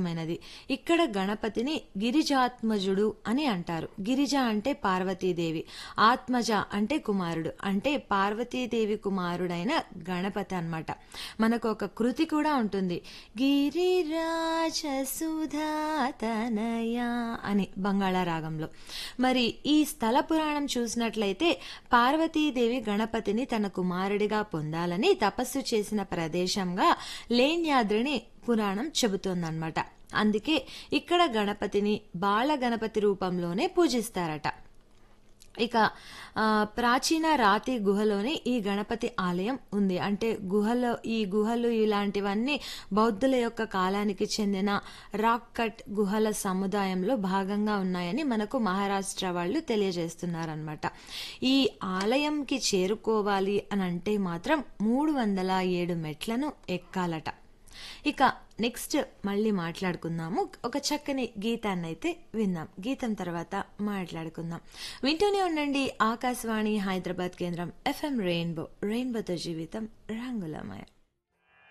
ప్రసిద్ధమైనది ఇక్కడ గణపతిని గిరిజాత్మజుడు అని అంటారు గిరిజ అంటే పార్వతీదేవి ఆత్మజ అంటే కుమారుడు అంటే పార్వతీదేవి కుమారుడైన గణపతి అన్నమాట మనకు ఒక కృతి కూడా ఉంటుంది గిరిరాజ సుధాతనయ అని బంగాళా రాగంలో మరి ఈ స్థల పురాణం చూసినట్లయితే పార్వతీదేవి గణపతిని తన కుమారుడిగా పొందాలని తపస్సు చేసిన ప్రదేశంగా లేన్యాద్రిని పురాణం చెబుతోందన్నమాట అందుకే ఇక్కడ గణపతిని బాల గణపతి రూపంలోనే పూజిస్తారట ఇక ఆ, ప్రాచీన రాతి గుహలోనే ఈ గణపతి ఆలయం ఉంది అంటే గుహలో ఈ గుహలు ఇలాంటివన్నీ బౌద్ధుల యొక్క కాలానికి చెందిన రాక్ కట్ గుహల సముదాయంలో భాగంగా ఉన్నాయని మనకు మహారాష్ట్ర వాళ్ళు తెలియజేస్తున్నారనమాట ఈ ఆలయంకి చేరుకోవాలి అని అంటే మాత్రం మూడు వందల ఏడు మెట్లను ఎక్కాలట ఇక నెక్స్ట్ మళ్ళీ మాట్లాడుకుందాము ఒక చక్కని గీతాన్ని అయితే విందాం గీతం తర్వాత మాట్లాడుకుందాం వింటూనే ఉండండి ఆకాశవాణి హైదరాబాద్ కేంద్రం ఎఫ్ఎం రెయిన్బో రెయిన్బోతో జీవితం రంగులమయ